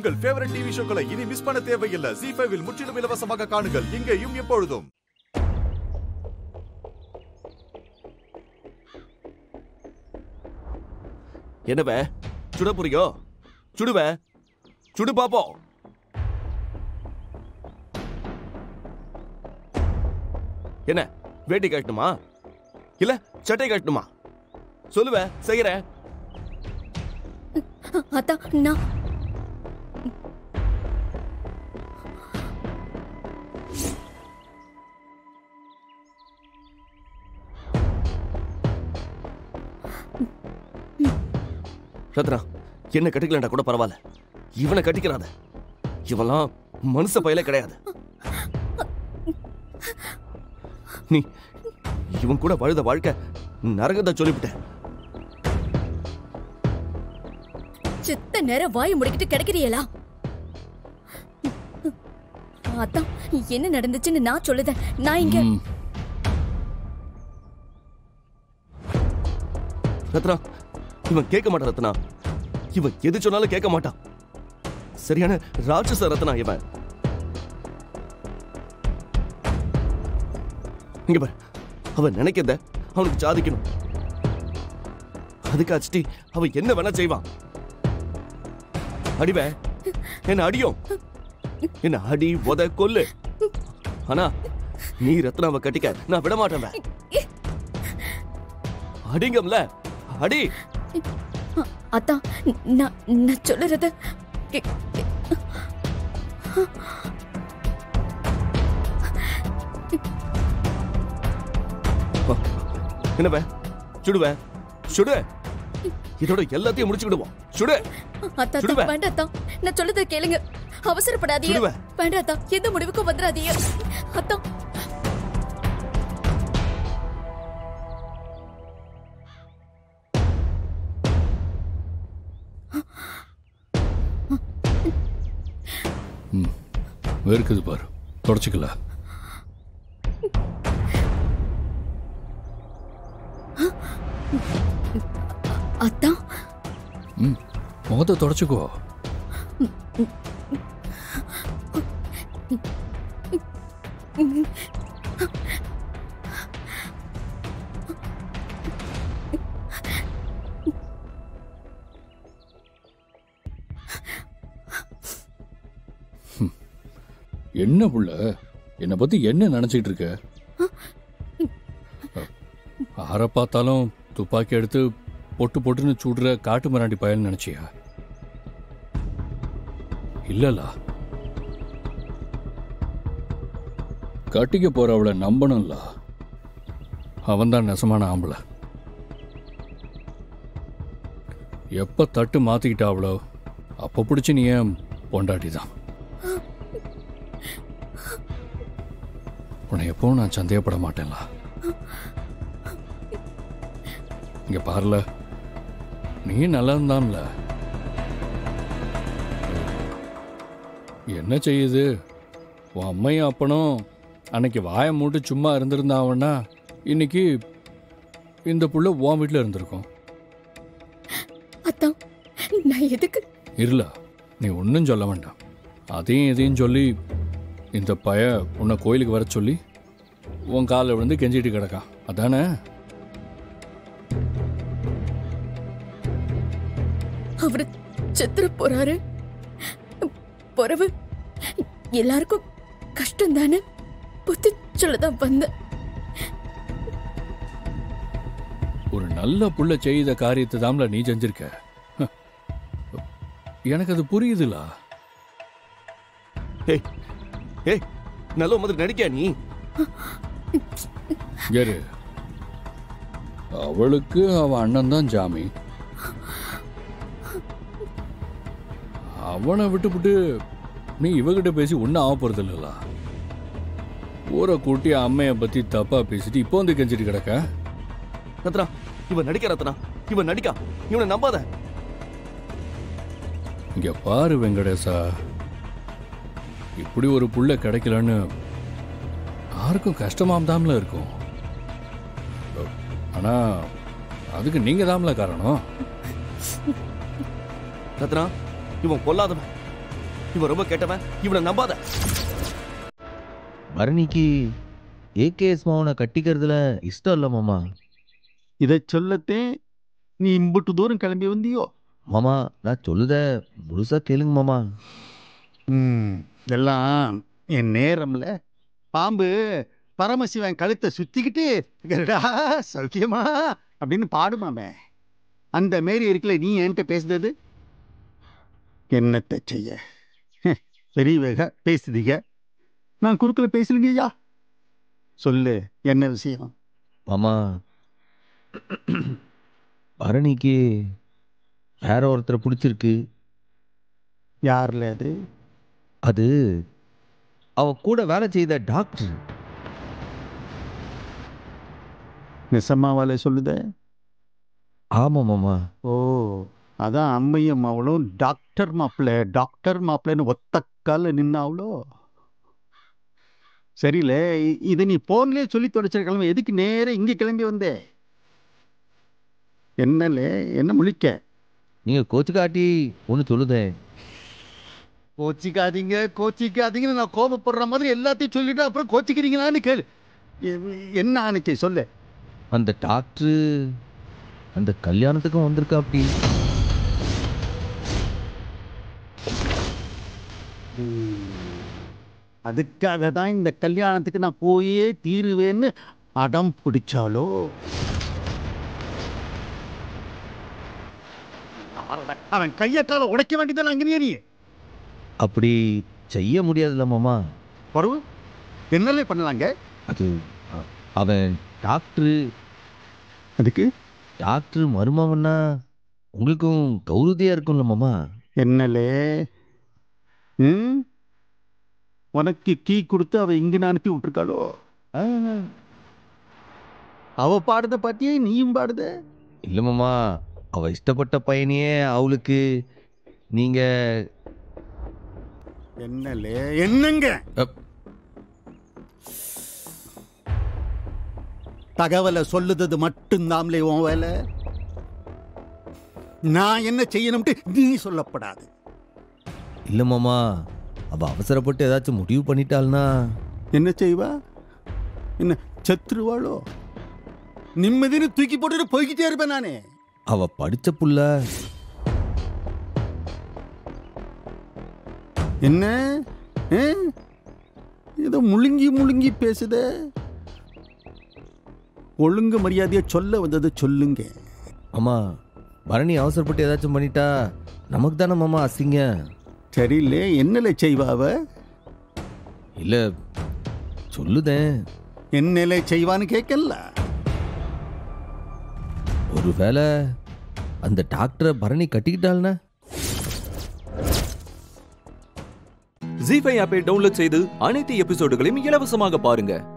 உங்கள் favourite TV ஷோக்களை இனி miss பண்ண தேவையில்லை ஜி ஃபைவில் முற்றிலும் இலவசமாக காணுங்கள் இங்கேயும் எப்பொழுதும் என்னவே சுட புரியோ சுடுவே சுடு பாப்போம் என்ன வேட்டி கட்டணுமா இல்ல சட்டை கட்டணுமா சொல்லுவே செய்யறேன் அதான் நான் ரத்னா என்ன கட்டிக்கலண்டா கூட பரவாயில்ல இவனை கட்டிக்கிறாத இவன்லாம் மனுஷ பயலே கிடையாது நீ இவன் கூட வாழுத வாழ்க்கை நரகத்தை சொல்லிவிட்டேன் சித்த நேரம் வாயை முடிக்கிட்டு கிடைக்கிறீங்களா அதான் என்ன நடந்துச்சுன்னு நான் சொல்லுதேன் நான் இங்க ம், ரத்னா இவன் கேட்க மாட்டான் ரத்னா இவன் எது சொன்னாலும் கேட்க மாட்டான் சரியான ராட்சச ரத்னா இவன் இங்க பாரு அவன் நினைக்கிறத அவனுக்கு சாதிக்கணும் அதுக்காச்சுட்டி அவன் என்ன வேணா செய்வான் அடிவே என்ன அடியும் என்ன அடி உத கொல்லு ஆனா நீ ரத்னாவை கட்டிக்க நான் விட மாட்டேன் அடிங்கம்ல அடி அதான் நான் நான் சொல்லுறது கே- கே- என்னவே சுடுவே சுடு இதோட எல்லாத்தையும் முடிச்சுக்கிடுவோம் சுடு அத்தா சுடுவே. வேண்டாம் அத்தா நான் சொல்லுறத கேளுங்க அவசரப்படாதீங்க சுடுவே. வேண்டாம் அத்தா எந்த முடிவுக்கும் வந்துடாதீங்க அத்தா வேர்க்குது பாரு தொடச்சிக்கல அத்தான் ம் முகத்தை தொடச்சிக்கோ ம். என்ன புள்ள என்னை பத்தி என்ன நினைச்சிட்டு இருக்க ஆற பார்த்தாலும் துப்பாக்கி எடுத்து பொட்டு பொட்டுன்னு சுடுற காட்டு மிராண்டி பயல் நினைச்சியா இல்லல கட்டிக்க போறவளை நம்பணும்ல அவன்தான் நெசமான ஆம்பளை எப்ப தட்டு மாத்திக்கிட்டாவளோ அப்ப பிடிச்சு நீ ஏன் பொண்டாட்டி தான் உன்னை எப்பவும் நான் சந்தேகப்பட மாட்டேன்ல இங்க பாருல நீ நல்லா இருந்தான்ல என்ன செய்யுது உன் அம்மையும் அப்பனும் அன்னைக்கு வாயை மூட்டு சும்மா இருந்திருந்தாவன்னா இன்னைக்கு இந்த புள்ள உன் வீட்டில் இருந்திருக்கும் அத்தான் நான் எதுக்கு இருல நீ ஒன்றும் சொல்ல வேண்டாம் அதையும் இதையும் சொல்லி இந்த பய உன்னை கோயிலுக்கு வர சொல்லி உன் காலில் விழுந்து கெஞ்சிட்டு கிடக்கான் அதானே அவரு செத்துற போறாரு பொறவு எல்லாருக்கும் கஷ்டம் தானே புத்தி சொல்லதான் வந்தேன் ஒரு நல்ல புள்ள செய்த காரியத்தை தாம்ல நீ செஞ்சிருக்க ஹ. எனக்கு அது புரியுதுலா ஏய் ஏய் நல்ல மாதிரி நடிக்க நீ யாரு அவளுக்கு அவ அண்ணன் தான் ஜாமி அவனை விட்டுப்புட்டு நீ இவகிட்ட பேசி ஒன்றும் ஆக போறது இல்லல ஊரை கூட்டி அம்மைய பத்தி தப்பா பேசிட்டு இப்போ வந்து கெஞ்சிட்டு கிடக்க ரத்னா இவன் நடிக்க ரத்னா இவன் நடிக்கா இவனை நம்பாத இங்க பாரு வெங்கடேசா இப்படி ஒரு புள்ள கிடைக்கலன்னு யாருக்கும் கஷ்டமாம்தாம்ல இருக்கும் ஆனா அதுக்கு நீங்க தாம்ல காரணம் ரத்னா இவன் கொல்லாதவன் இவன் ரொம்ப கெட்டவன் இவனை நம்பாத பரணிக்கு ஏகேஎஸ் மாவனை கட்டிக்கிறதுல இஷ்டம் இல்லை மாமா இதை சொல்லத்தே நீ இம்புட்டு தூரம் கிளம்பி வந்தியோ மாமா நான் சொல்லுத முழுசா கேளுங்க மாமா ம் இதெல்லாம் என் நேரம்ல பாம்பு பரமசிவன் கழுத்தை சுத்திக்கிட்டு கருடா சௌக்கியமா அப்படின்னு பாடுமாமே அந்த மாரி இருக்குல்ல நீ என்கிட்ட பேசுனது என்னத்தை செய்ய ஹ், பெரியவக பேசுதீங்க நான் குறுக்கில் பேசலங்கய்யா சொல்லு என்ன விஷயம் மாமா பரணிக்கு வேற ஒருத்தரை பிடிச்சிருக்கு யார்ல அது அது அவ கூட வேலை செய்த டாக்டர் நிசம்மாவால சொல்லுதே ஆமா மாமா ஓ அதான் அம்மையும் அவளும் டாக்டர் மாப்பிள்ளை டாக்டர் மாப்பிள்ளைன்னு ஒத்த கால நின்னாவளோ சரியில்ல இ- இதை நீ போன்லயே சொல்லி தொலைச்சிருக்கலாம் எதுக்கு நேரா இங்க கிளம்பி வந்தே என்னல என்ன முழிக்க நீங்க கோச்சு காட்டி ஒன்று சொல்லுதேன் கோச்சிக்காதீங்க கோச்சிக்காதீங்கன்னு நான் கோபப்படுற மாதிரி எல்லாத்தையும் சொல்லிட்டு அப்புறம் கோச்சிக்கிறீங்களான்னு கேளு எ- என்ன ஆனிச்சு சொல்லு அந்த டாக்டர் அந்த கல்யாணத்துக்கும் வந்திருக்கா அப்படி அதுக்காக தான் இந்த கல்யாணத்துக்கு நான் போயே தீருவேன்னு அடம் பிடிச்சாலோ அவன் கையட்டால உடைக்க வேண்டியதான அங்கே நீ அப்படி செய்ய முடியாதுல்ல மாமா பருவ என்னலே பண்ணலாங்க அது அ- அவன் டாக்டர் அதுக்கு டாக்டர் மருமவன்னா உங்களுக்கும் கௌரதியா இருக்கும்ல மாமா என்னலே ம் உனக்கு கீ கொடுத்து அவ இங்க அனுப்பி விட்டுருக்காளோ ஆ. அவ பாடுத பாட்டியே நீயும் பாடுத இல்ல மாமா அவ இஷ்டப்பட்ட பையனையே அவளுக்கு நீங்க என்னலே என்னங்க அப். தகவலை சொல்லுறது மட்டும்தாம்லே உன் வேலை நான் என்ன செய்யணும்ட்டு நீ சொல்லப்படாது இல்ல மாமா அவ அவசரப்பட்டு ஏதாச்சும் முடிவு பண்ணிட்டாள்னா என்ன செய்வா என்ன செத்துருவாளோ நிம்மதினு தூக்கி போட்டுட்டு போய்கிட்டே இருப்பேன் நானே அவ படிச்ச புள்ள என்ன ஏ? ஏதோ முழுங்கி முழுங்கி பேசுதே ஒழுங்கு மரியாதையா சொல்ல வந்தது சொல்லுங்க மாமா பரணி அவசரப்பட்டு ஏதாச்சும் பண்ணிட்டா நமக்கு தானே மாமா அசிங்க சரியில்லே என்னல செய்வாவ இல்ல சொல்லுதேன் என்னல செய்வான்னு கேட்கல ஒருவேளை அந்த டாக்டரை பரணி கட்டிக்கிட்டாள்னா ஜி ஃபைவ் ஆப்பை டவுன்லோட் செய்து அனைத்து எபிசோடுகளையும் இலவசமாக பாருங்க